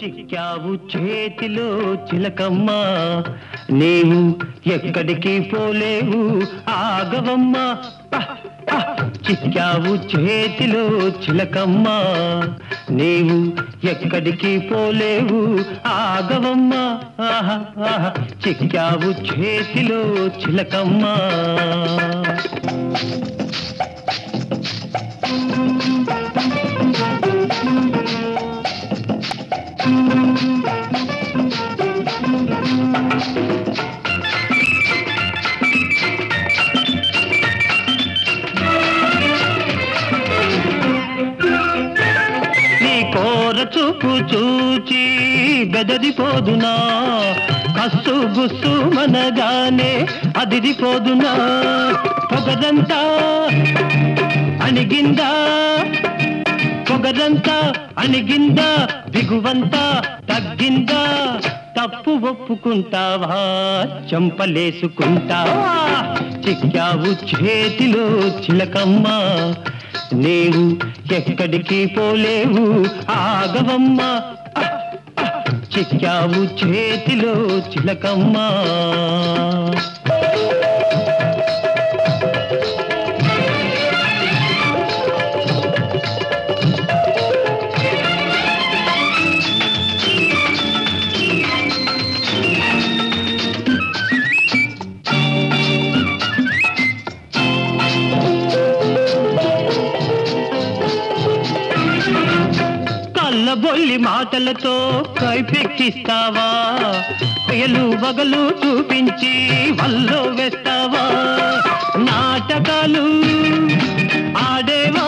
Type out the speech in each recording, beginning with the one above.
చిక్కావు చేతిలో చిలకమ్మ నీవు ఎక్కడికి పోలేవు ఆగవమ్మ ఆహ్, ఆహ్. చిక్కావు చేతిలో చిలకమ్మ నీవు ఎక్కడికి పోలేవు ఆగవమ్మ ఆహా, ఆహా. చిక్కావు చేతిలో చిలకమ్మ నీ కోర చూపు చూచి బెదరిపోదునా కస్సు గుస్సు మనగానే అదిరిపోదునా పొగదంతా అణిగిందా పొగదంతా అణిగిందా దిగువంతా తగ్గిందా తప్పు ఒప్పుకుంటావా చంపలేసుకుంటావా చిక్కావు చేతిలో చిలకమ్మ నీవు ఎక్కడికి పోలేవు ఆగవమ్మ ఆహ్, ఆహ్. చిక్కావు చేతిలో చిలకమ్మ కళ్ళబొల్లి మాటలతో కైపెక్కిస్తావా పేలు వగలు చూపించి వల్లో వేస్తావా నాటకాలు ఆడేవా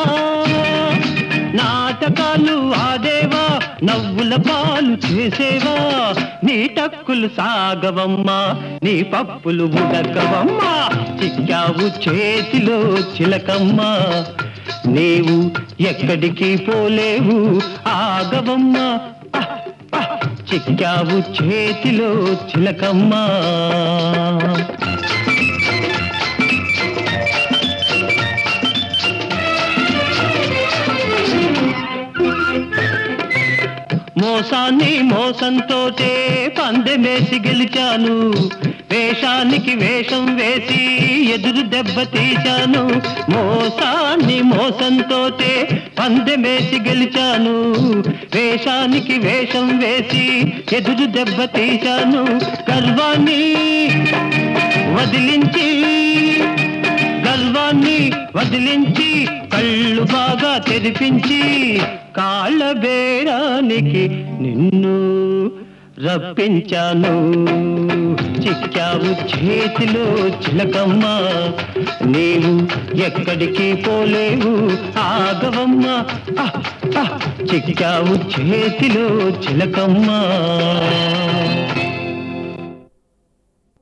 నాటకాలు ఆడేవా నవ్వుల పాలు చేసేవా నీ టక్కులు సాగవమ్మా నీ పప్పులు ఉడకవమ్మా చిక్కావు చేతిలో చిలకమ్మా నీవు ఎక్కడికి పోలేవు ఆగవమ్మా ఆహ్, ఆహ్. చిక్కావు చేతిలో చిలకమ్మా మోసాన్ని మోసంతోటే పందెమేసి గెలిచాను వేషానికి వేషం వేసి ఎదురు దెబ్బ తీశాను మోసాన్ని మోసంతోటే పందెమేసి గెలిచాను వేషానికి వేషం వేసి ఎదురు దెబ్బ తీశాను గర్వాన్ని వదిలించి గర్వాన్ని వదిలించి కళ్ళు బాగా తెరిపించి కాళ్ళ బేరానికి నిన్ను రప్పించాను చిక్కావు చేతిలో చిలకమ్మ నీవు ఎక్కడికి పోలేవు ఆగవమ్మ ఆహ్, ఆహ్. చిక్కావు చేతిలో చిలకమ్మ